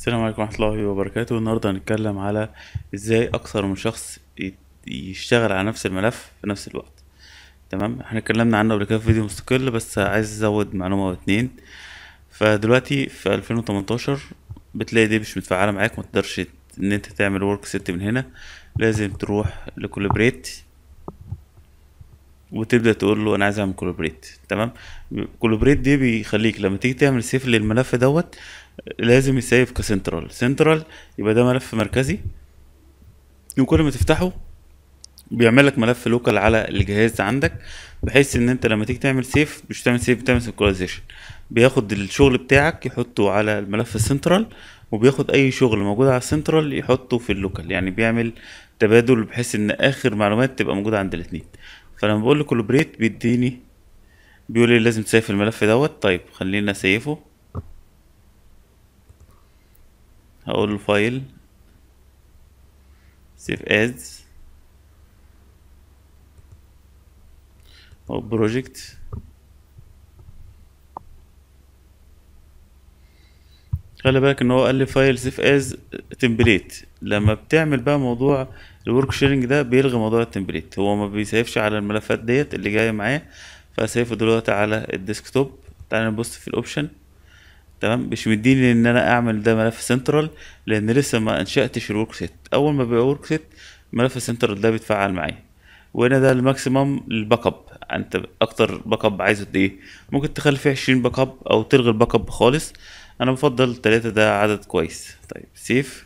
السلام عليكم ورحمة الله وبركاته النهاردة هنتكلم على ازاي أكثر من شخص يت- يشتغل على نفس الملف في نفس الوقت تمام احنا اتكلمنا عنه قبل كده في فيديو مستقل بس عايز ازود معلومة او اتنين فدلوقتي في 2018 بتلاقي دي مش متفعلة معاك متقدرش ان انت تعمل ورك ست من هنا لازم تروح لكولابريت وتبدأ تقول له انا عايز اعمل كولابريت تمام كولابريت دي بيخليك لما تيجي تعمل سيف للملف دوت لازم يسيف كسنترال سنترال يبقى ده ملف مركزي وكل ما تفتحه بيعمل لك ملف لوكال على الجهاز عندك بحيث ان انت لما تيجي تعمل سيف مش تعمل سيف بتعمل سينكرونايزيشن بياخد الشغل بتاعك يحطه على الملف السنترال وبياخد اي شغل موجود على السنترال يحطه في اللوكال يعني بيعمل تبادل بحيث ان اخر معلومات تبقى موجودة عند الاتنين فلما بقول له كولابريت بيديني بيقول لي لازم تسيف الملف دوت طيب خلينا اسيفه هقول له فايل سيف از او بروجكت خلي بالك ان هو قال لي فايل سيف از تمبليت لما بتعمل بقى موضوع الورك شيرنج ده بيلغي موضوع التمبليت هو ما بيسيفش على الملفات ديت اللي جايه معاه فسيفه دلوقتي على الديسكتوب تعالى نبص في الاوبشن تمام مش مديني ان انا اعمل ده ملف سنترال لان لسه ما انشاتش الورك سيت اول ما بيبقى ورك سيت ملف سنترال ده بيتفعل معايا وهنا ده الماكسيمم للباك اب انت اكتر باك اب عايزه قد ايه ممكن تخلي فيه 20 باك اب او تلغي الباك اب خالص انا بفضل تلاتة ده عدد كويس طيب سيف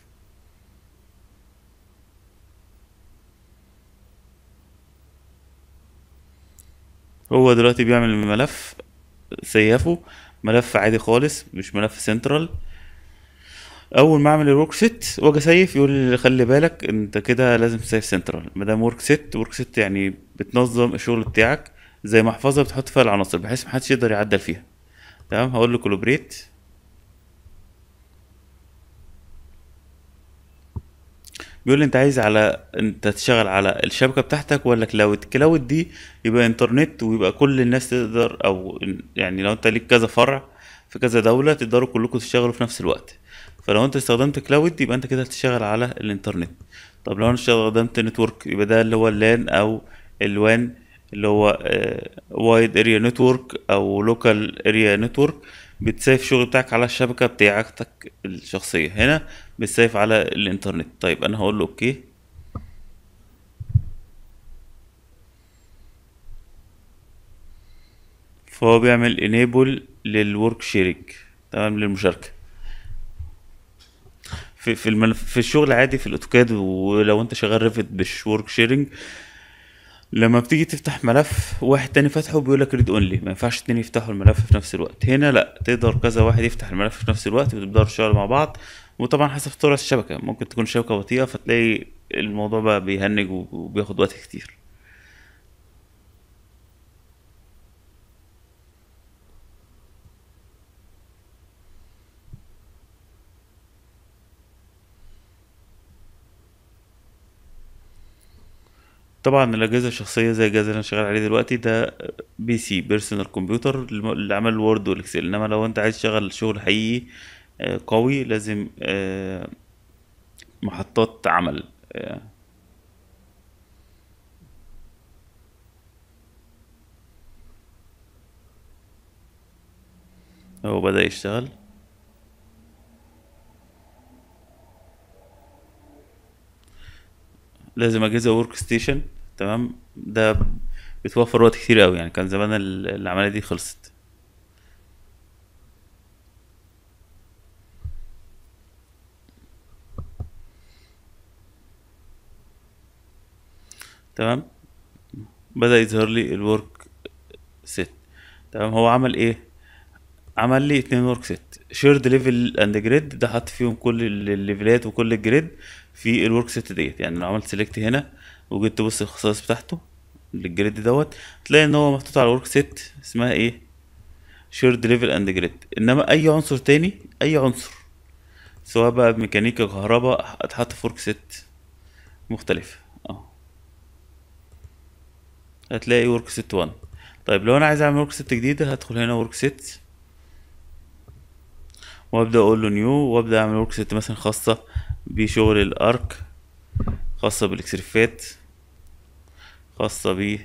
هو دلوقتي بيعمل الملف سيفه ملف عادي خالص مش ملف سنترال اول ما اعمل الورك سيت واجي اسيف يقول لي خلي بالك انت كده لازم تسيف سنترال ما دام ورك سيت ورك سيت يعني بتنظم الشغل بتاعك زي محفظه بتحط فيها العناصر بحيث محدش يقدر يعدل فيها تمام هقول له كولابريت بيقول لي انت عايز على انت تشتغل على الشبكه بتاعتك ولا كلاود كلاود دي يبقى انترنت ويبقى كل الناس تقدر او يعني لو انت ليك كذا فرع في كذا دوله تقدروا كلكم تشتغلوا في نفس الوقت فلو انت استخدمت كلاود يبقى انت كده هتشتغل على الانترنت طب لو انا استخدمت نتورك يبقى ده اللي هو اللان او الوان اللي هو وايد اريا نتورك او لوكال اريا نتورك بتسيف الشغل بتاعك على الشبكة بتاعتك الشخصية هنا بتسيف على الانترنت طيب انا هقول له اوكي فهو بيعمل enable للورك شيرنج تمام للمشاركة في في الملف في الشغل عادي في الاوتوكاد ولو انت شغال ريفت مش ورك شيرنج لما بتيجي تفتح ملف واحد تاني فاتحه بيقول لك ريد اونلي ما ينفعش اتنين يفتحوا الملف في نفس الوقت هنا لا تقدر كذا واحد يفتح الملف في نفس الوقت وتقدروا تشتغلوا مع بعض وطبعا حسب سرعة الشبكة ممكن تكون شبكة بطيئة فتلاقي الموضوع بقى بيهنج وبياخد وقت كتير طبعا الأجهزة الشخصية زي الجهاز اللي أنا شغال عليه دلوقتي ده بي سي بيرسونال كمبيوتر اللي عمل وورد والإكسل إنما لو أنت عايز تشغل شغل حقيقي آه، قوي لازم آه، محطات عمل آه، هو بدأ يشتغل لازم أجهزة ورك ستيشن تمام ده بتوفر وقت كتير أوي يعني كان زمان ال- العملية دي خلصت تمام بدأ يظهر لي الورك سيت تمام هو عمل ايه عمل لي اتنين ورك سيت شيرد ليفل اند جريد ده حط فيهم كل ال- الليفلات وكل الجريد في الورك سيت ديت يعني لو عملت سيلكت هنا وجيت تبص الخصائص بتاعته للجريد دوت تلاقي ان هو محطوط على ورك سيت اسمها ايه شيرد ليفل اند جريد انما اي عنصر تاني اي عنصر سواء بقى ميكانيكا كهرباء اتحط في ورك سيت مختلفة اه هتلاقي ورك سيت 1 طيب لو انا عايز اعمل ورك سيت جديدة هدخل هنا ورك سيت وابدا اقول له نيو وابدا اعمل ورك ست مثلا خاصه بشغل الارك خاصه بالاكسرفات خاصه ب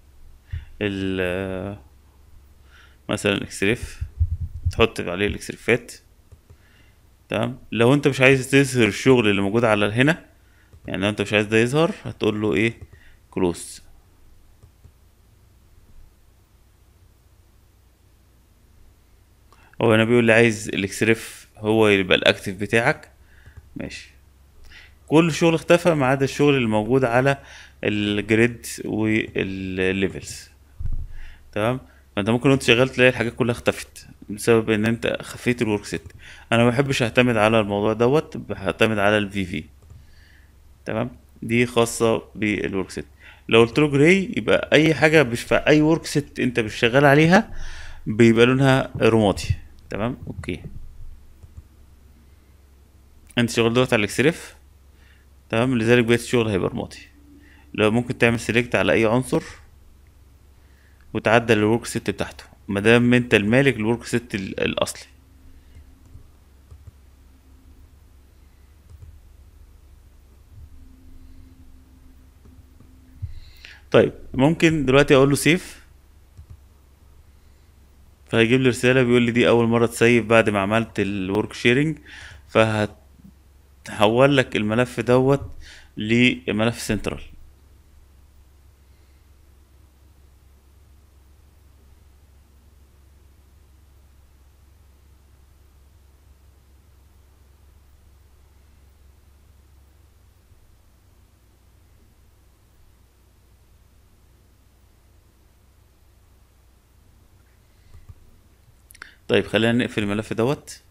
ال مثلا الاكسرف تحط عليه الاكسرفات تمام لو انت مش عايز تظهر الشغل اللي موجود على هنا يعني لو انت مش عايز ده يظهر هتقول له ايه كلوز هو هنا بيقول لي عايز الاكسرف هو يبقى الاكتف بتاعك ماشي كل الشغل اختفى ما عدا الشغل اللي موجود على الجريد والليفلز تمام فانت ممكن وانت شغال تلاقي الحاجات كلها اختفت بسبب ان انت خفيت الورك سيت انا ما بحبش اعتمد على الموضوع دوت بعتمد على الفي في تمام دي خاصه بالورك سيت لو قلت له جراي يبقى اي حاجه مش في اي ورك سيت انت مش شغال عليها بيبقى لونها رمادي تمام اوكي انت شغال دلوقتي على الاكسرف تمام لذلك بقيت الشغل هيبقى رمادي لو ممكن تعمل سيلكت على اي عنصر وتعدل الورك سيت بتاعته مادام انت المالك الورك سيت ال- الاصلي طيب ممكن دلوقتي اقول له سيف فهيجيب لي رسالة بيقول لي دي أول مرة تسيف بعد ما عملت الورك شيرنج فهتحول لك الملف دوت لملف سنترال طيب خلينا نقفل الملف دوت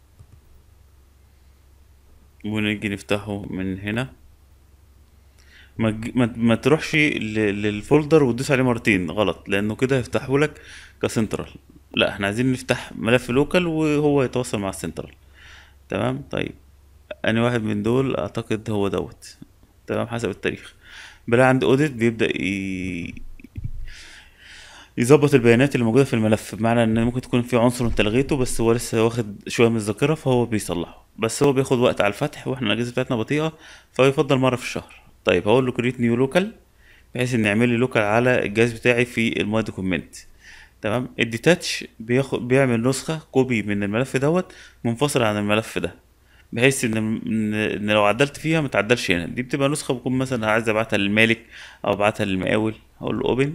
ونيجي نفتحه من هنا ما تج- ما, ما تروحش ل- للفولدر وتدوس عليه مرتين غلط لانه كده هيفتحه لك كسنترال لا احنا عايزين نفتح ملف لوكال وهو يتواصل مع السنترال تمام طيب انا واحد من دول اعتقد هو دوت تمام حسب التاريخ بلاقي عندي اوديت بيبدأ ي... يظبط البيانات اللي موجودة في الملف بمعنى ان ممكن تكون في عنصر انت لغيته بس هو لسه واخد شوية من الذاكرة فهو بيصلحه بس هو بياخد وقت على الفتح واحنا الاجهزة بتاعتنا بطيئة فهو يفضل مرة في الشهر طيب هقول له كريت نيو لوكال بحيث ان يعمل لي لوكال على الجهاز بتاعي في الماي دوكيمنت تمام الديتاتش بياخد بيعمل نسخة كوبي من الملف دوت منفصل عن الملف ده بحيث ان ان إن لو عدلت فيها ما تعدلش هنا دي بتبقى نسخة بكون مثلا عايز ابعتها للمالك او ابعتها للمقاول هقول له اوبن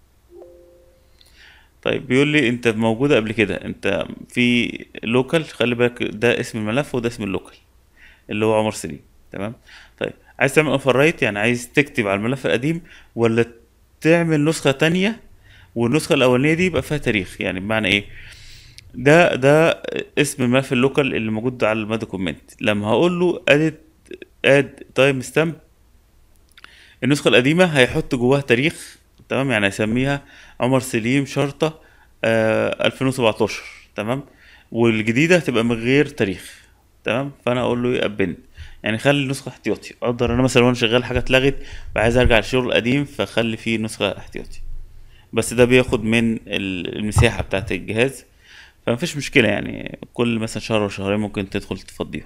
طيب بيقول لي انت موجودة قبل كده انت في لوكال خلي بالك ده اسم الملف وده اسم اللوكال اللي هو عمر سليم تمام طيب عايز تعمل اوفر رايت يعني عايز تكتب على الملف القديم ولا تعمل نسخة تانية والنسخة الأولانية دي يبقى فيها تاريخ يعني بمعنى ايه ده ده اسم الملف اللوكال اللي موجود على المادة كومنت لما هقول له اديت اد تايم ستامب النسخة القديمة هيحط جواها تاريخ تمام يعني هيسميها عمر سليم شرطة آه 2017 تمام والجديدة هتبقى من غير تاريخ تمام فأنا أقول له يقبلني يعني خلي النسخة احتياطي أقدر أنا مثلا وأنا شغال حاجة اتلغت وعايز أرجع للشغل القديم فخلي فيه نسخة احتياطي بس ده بياخد من ال- المساحة بتاعت الجهاز فمفيش مشكلة يعني كل مثلا شهر أو شهرين ممكن تدخل تفضيهم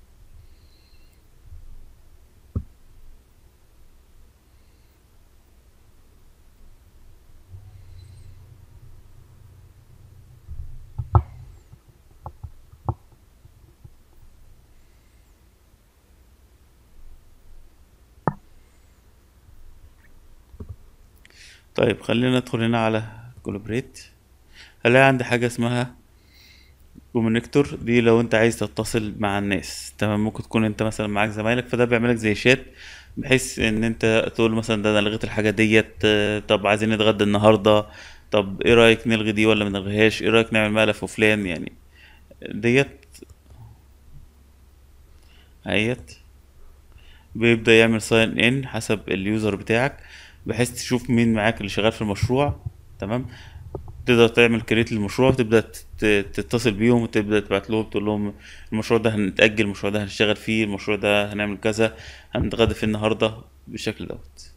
طيب خلينا ندخل هنا على كولابريت هلاقي عندي حاجة اسمها كومونيكتور دي لو انت عايز تتصل مع الناس تمام ممكن تكون انت مثلا معاك زمايلك فده بيعملك زي شات بحيث ان انت تقول له مثلا ده انا لغيت الحاجة ديت آه، طب عايزين نتغدى النهاردة طب ايه رأيك نلغي دي ولا منلغيهاش ايه رأيك نعمل مقلب فلان يعني ديت اهيت بيبدأ يعمل ساين ان حسب اليوزر بتاعك بحيث تشوف مين معاك اللي شغال في المشروع تمام تقدر تعمل كريت للمشروع وتبدأ تت- تتصل بيهم وتبدأ تبعت لهم تقول لهم المشروع ده هنتأجل المشروع ده هنشتغل فيه المشروع ده هنعمل كذا هنتغدى فيه النهاردة بالشكل دوت